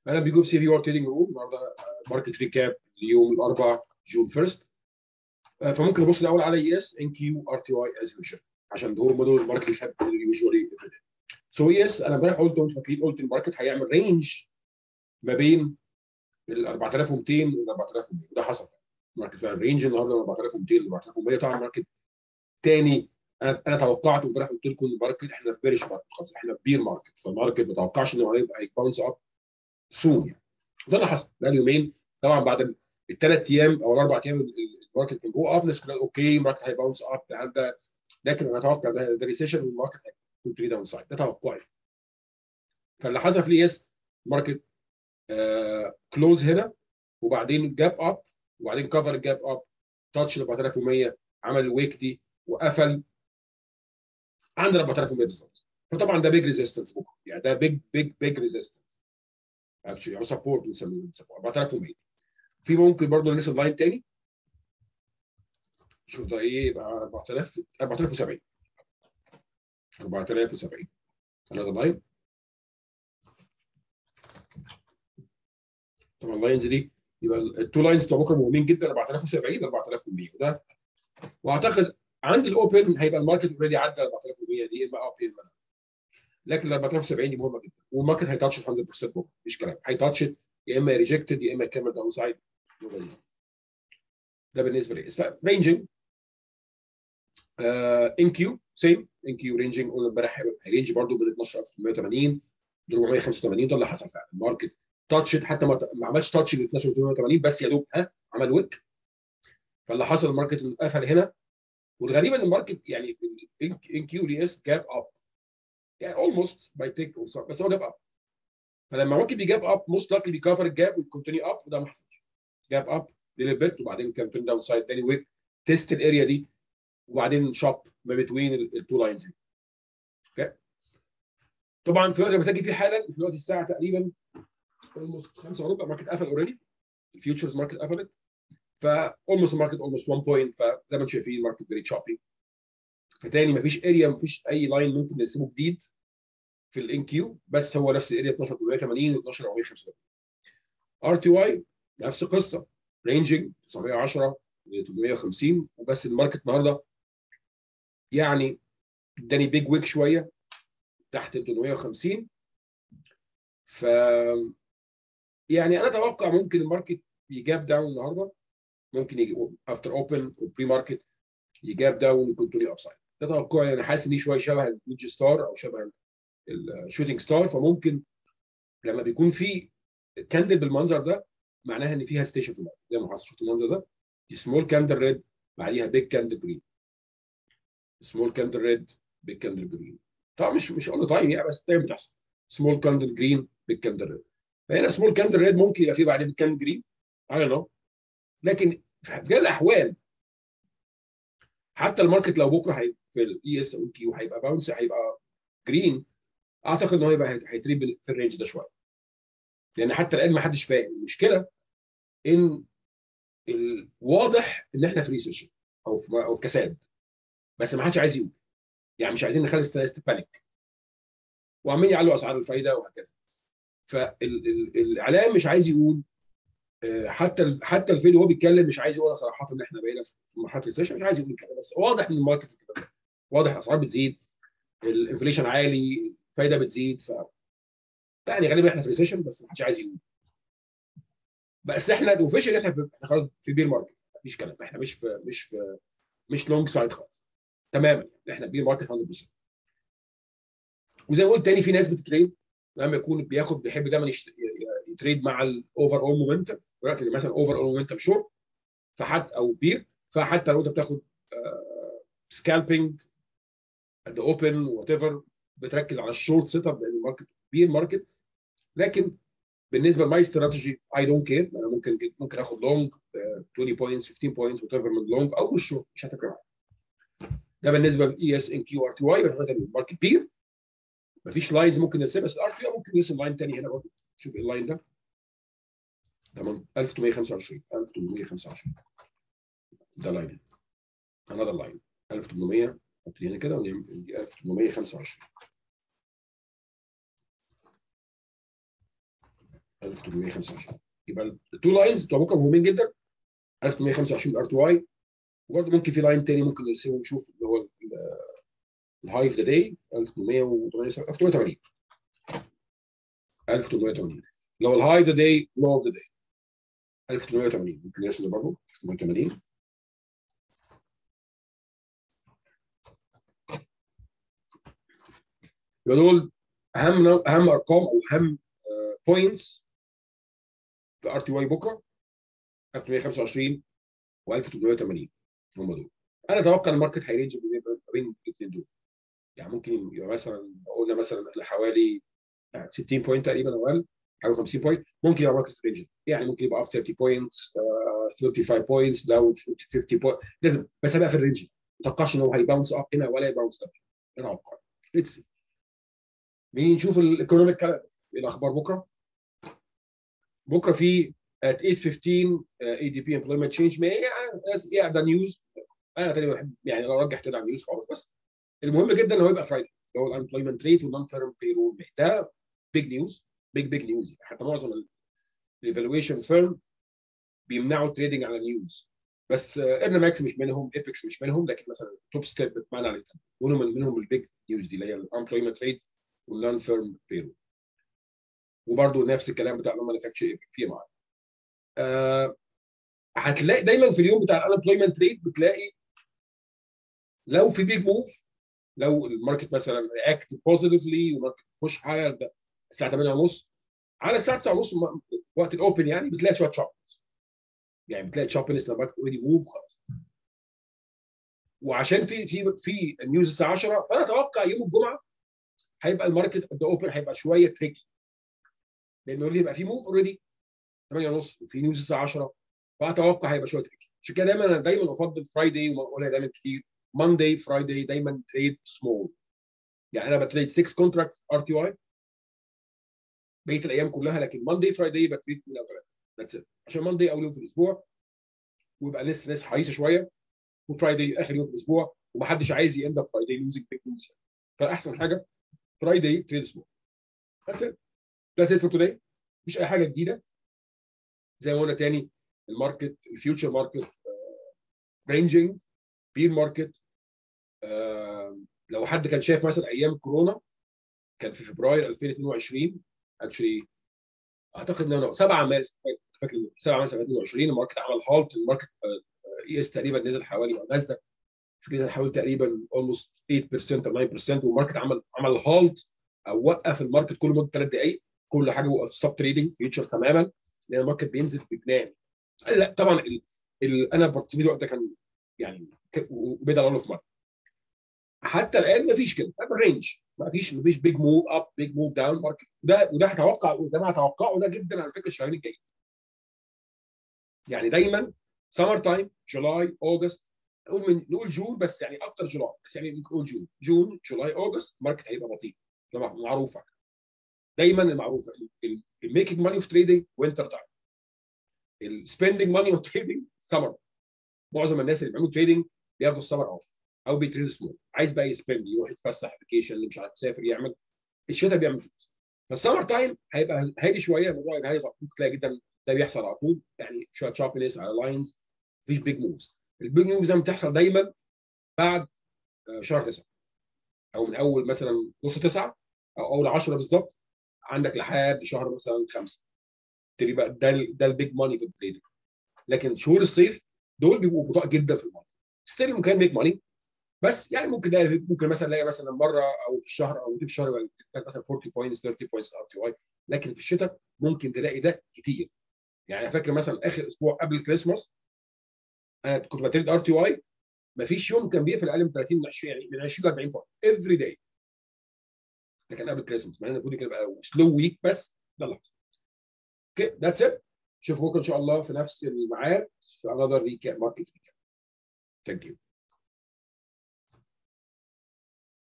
انا بيجو سي في وور تريدنج روم النهارده ماركت ريكاب ليوم الاربعاء جون 1 فممكن نبص الاول على اي اس ان كيو ار تي واي از يوجوال عشان دول هم دول الماركت بيحب يوجوالي سو يس انا امبارح قلت وانتم فاكرين قلت الماركت هيعمل رينج ما بين ال 4200 وال 4100 وده حصل الماركت فعلا رينج النهارده من 4200 ل 4100 طبعا ماركت تاني انا انا توقعت امبارح قلت لكم الماركت احنا في بيرش ماركت خلاص احنا في بير ماركت فالماركت ما توقعش انه هيبقى هيباونس اب سون يعني وده اللي حصل بقى يومين طبعا بعد الثلاث ايام او الاربع ايام الماركت كان جو اب ناس اوكي الماركت هيباونس اب هل ده لكن انا اتوقع ده, ده ريسيشن والماركت هيكون تري داون سايد ده توقعي فاللي حصل في الاي اس الماركت آه كلوز هنا وبعدين جاب اب وبعدين كفر الجاب اب تاتش ل 4100 عمل الويك دي وقفل عند 4100 بالظبط فطبعا ده بيج ريزيستنس بكره يعني ده بيج بيج بيج ريزيستنس اكشلي او سبورت بنسميه 4100 في ممكن برضه نرسم لاين تاني شوف ده ايه يبقى 4000 4070 4070 هذا لاين طبعا اللاينز دي يبقى التو لاينز بتوع بكره مهمين جدا 4070 4100 وده واعتقد عند الاوبن هيبقى الماركت اوريدي عدى 4100 دي اما اب اما لكن ال 4070 دي مهمه جدا والماركت هيتاتش 100% بكره مفيش كلام هيتاتش يا اما ريجكتد يا اما يكمل داون سايد ده بالنسبه لي رينجنج ان كيو سيم ان كيو رينجنج قلنا امبارح هيرينج برضه بين 12880 ل 485 ده اللي حصل فعلا الماركت تاتشت حتى ما عملش تاتش ل 12880 بس يا دوب ها عمل ويك فاللي حصل الماركت قفل هنا والغريب ان الماركت يعني ان كيو دي اس جاب اب يعني اولموست باي تيك بس هو جاب اب فلما ممكن بيجاب اب موست لاكلي بيكفر الجاب ويكونتينيو اب وده ما حصلش جاب اب للبيت وبعدين كان تيرن داون سايد تاني ويك تيست الاريا دي وبعدين شوب ما بين التو لاينز دي اوكي طبعا في الوقت اللي بسجل فيه حالا في الوقت الساعه تقريبا اولموست 5 وربع الماركت قفل اوريدي الفيوتشرز ماركت قفلت فا اولموست الماركت اولموست 1 بوينت فزي ما انتم شايفين الماركت فيري شوبينج فتاني مفيش اريا مفيش اي لاين ممكن نرسمه جديد في الان كيو بس هو نفس الاريا 12880 و 12485 ار تي واي نفس القصه رينجنج 910 ل 850 وبس الماركت النهارده يعني اداني بيج ويك شويه تحت 850 ف يعني انا اتوقع ممكن الماركت يجاب داون النهارده ممكن يجي افتر اوبن وبري ماركت يجاب داون يكون تولي اب سايد ده توقعي انا حاسس ان دي شويه شبه الويدج ستار او شبه الشوتنج ستار فممكن لما بيكون في كاندل بالمنظر ده معناها ان فيها ستيشن في الماركت زي ما حصل شفت المنظر ده سمول كاندل ريد بعديها بيج كاندل جرين سمول كاندل ريد بيج كاندل جرين طبعا مش مش اول تايم يعني بس دايما بتحصل سمول كاندل جرين بيج كاندل ريد فهنا سمول كاندل ريد ممكن يبقى فيه بعدين بيج كاندل جرين I don't know لكن في كل الاحوال حتى الماركت لو بكره هي في الاي اس او كيو هيبقى باونس هيبقى جرين اعتقد ان هو هيبقى هيتريب في الرينج ده شويه لان حتى الان ما حدش فاهم المشكله ان الواضح ان احنا في ريسيشن او في او في كساد بس ما حدش عايز يقول يعني مش عايزين نخلي الناس تبانيك وعمالين يعلوا اسعار الفايده وهكذا فالاعلام مش عايز يقول حتى حتى الفيديو وهو بيتكلم مش عايز يقول صراحه ان احنا بقينا في مرحله ريسيشن مش عايز يقول كده بس واضح ان الماركت كده واضح الاسعار بتزيد الانفليشن عالي الفايده بتزيد ف يعني غالبا احنا في ريسيشن بس ما حدش عايز يقول بس احنا اوفيشال احنا في احنا خلاص في بير ماركت مفيش كلام احنا مش في مش في مش لونج سايد خالص تماما احنا بير ماركت 100% وزي ما قلت تاني في ناس بتتريد لما يكون بياخد بيحب دايما يتريد مع الاوفر اول مومنتم ولكن مثلا اوفر اول مومنتم شورت فحتى او بير فحتى لو انت بتاخد سكالبنج ذا اوبن وات ايفر بتركز على الشورت سيت اب لان الماركت بير ماركت لكن بالنسبه لماي استراتيجي اي دونت كير انا ممكن ممكن اخد لونج 20 بوينتس 15 بوينتس وات ايفر من لونج او من الشورت مش هتفرق معايا ده بالنسبه للاي اس ان كيو ار تي واي الماركت بير مفيش لاينز ممكن نرسمها بس الار تي ممكن نرسم لاين تاني هنا برضه شوف اللاين ده تمام 1825 1825 ده لاين انذر لاين 1800 حط هنا كده ونعمل دي 1825 1825 يبقى التو لاينز بتوع بكره مهمين جدا 1825 ار 2 واي وبرضه ممكن في لاين تاني ممكن نرسمه ونشوف اللي هو الهاي اوف ذا داي 1880 1880 اللي هو الهاي ذا داي لو اوف ذا داي 1880 ممكن نرسم ده برضه 1880 يبقى دول اهم اهم ارقام او اهم بوينتس في ار تي واي بكره 1825 و1880 هم دول انا اتوقع الماركت هيرينج بين الاثنين دول يعني ممكن يبقى مثلا قلنا مثلا انا حوالي 60 بوينت تقريبا او اقل حوالي 50 بوينت ممكن يبقى ماركت رينج يعني ممكن يبقى اب 30 بوينتس 35 بوينتس داون 50 بوينت لازم بس هبقى في الرينج ما اتوقعش ان هو هيباونس اب هنا ولا يباونس اب هنا اتوقع ليتس مين نشوف الايكونوميك كالندر ايه الاخبار بكره بكره في at 8:15 اي دي بي امبلويمنت تشينج يعني ده نيوز انا تقريبا بحب يعني لو رجح كده على النيوز خالص بس المهم جدا ان هو يبقى فرايدي اللي هو الانبلويمنت ريت والنون فيرم بيرول ده بيج نيوز بيج بيج نيوز حتى معظم الايفالويشن فيرم بيمنعوا التريدنج على نيوز بس ارنا ماكس مش منهم ايبكس مش منهم لكن مثلا توب ستيب بتمنع على منهم منهم البيج نيوز دي اللي هي الانبلويمنت ريت والنون فيرم بيرول وبرده نفس الكلام بتاع المانيفاكتشر في معاه آه هتلاقي دايما في اليوم بتاع الانبلويمنت ريت بتلاقي لو في بيج موف لو الماركت مثلا رياكت بوزيتيفلي وماركت بوش حاجه الساعه 8:30 على الساعه 9:30 وقت الاوبن يعني بتلاقي شويه شوبنس يعني بتلاقي شوبنس لما الماركت اوريدي موف خلاص وعشان في في في نيوز الساعه 10 فانا اتوقع يوم الجمعه هيبقى الماركت ذا اوبن هيبقى شويه تريكي لانه اللي يبقى في موف اوريدي 8 ونص وفي نيوز الساعه 10 فاتوقع هيبقى شويه تريكي عشان كده دايما انا دايما افضل فرايداي وبقولها دايما كتير مانداي فرايداي دايما تريد سمول يعني انا بتريد 6 كونتراكت ار تي واي بقيه الايام كلها لكن مانداي فرايداي بتريد 2 او 3 ذاتس ات عشان مانداي اول يوم في الاسبوع ويبقى لسه ناس حريصه شويه وفرايداي اخر يوم في الاسبوع ومحدش عايز يند اب فرايداي لوزنج بيج لوز فاحسن حاجه فرايداي تريد سمول ذاتس ات ذاتس ات فور توداي مفيش اي حاجه جديده زي ما قلنا تاني الماركت الفيوتشر ماركت رينجينج بير ماركت لو حد كان شايف مثلا ايام كورونا كان في فبراير 2022 اكشلي اعتقد ان انا 7 مارس فاكر 7 مارس 2022 الماركت عمل هالت الماركت اي اس تقريبا نزل حوالي او نازله نزل حوالي تقريبا اولموست 8% او 9% والماركت عمل عمل هالت او وقف الماركت كل مده ثلاث دقائق كل حاجه وقف ستوب تريدنج فيوتشر تماما لان الماركت بينزل بجنان لا طبعا ال ال انا بارتيسيبيت وقتها كان يعني وبدا اقول في مره حتى الان ما فيش كده رينج ما فيش ما فيش بيج موف اب بيج موف داون ماركت وده وده هتوقع وده ما هتوقعه ده جدا على فكره الشهرين الجايين يعني دايما سمر تايم جولاي اوجست نقول من نقول جون بس يعني اكتر جولاي بس يعني نقول جون جون جولاي اوجست الماركت هيبقى بطيء معروفه دايما المعروفه الميكينج ماني اوف تريدنج وينتر تايم السبيندنج ماني اوف تريدنج سمر معظم الناس اللي بيعملوا تريدنج بياخدوا السمر اوف او بيتريد سمول عايز بقى يسبند يروح يتفسح فيكيشن اللي مش عارف يسافر يعمل الشتاء بيعمل فلوس فالسمر تايم هيبقى هادي شويه الموضوع يبقى هادي ممكن تلاقي جدا ده بيحصل على طول يعني شويه شاربنس على لاينز مفيش بيج موفز البيج موفز بتحصل دايما بعد شهر تسعه او من اول مثلا نص تسعه او اول 10 بالظبط عندك لحد شهر مثلا خمسه تبتدي بقى ده ده البيج ماني في التريدنج لكن شهور الصيف دول بيبقوا بطاء جدا في الماركت ستيل ممكن ميك ماني بس يعني ممكن ده ممكن مثلا الاقي مثلا مره او في الشهر او في الشهر مثلا 40 بوينتس 30 بوينتس ار تي واي لكن في الشتاء ممكن تلاقي ده كتير يعني فاكر مثلا اخر اسبوع قبل الكريسماس انا كنت بتريد ار تي واي ما فيش يوم كان بيقفل اقل من 30 من 20 يعني من 20 ل 40 بوينت افري داي ده كان قبل الكريسماس مع ان المفروض كان يبقى سلو ويك بس ده اللي حصل اوكي ذاتس ات اشوفكم بكره ان شاء الله في نفس الميعاد في another recap market recap. Thank you.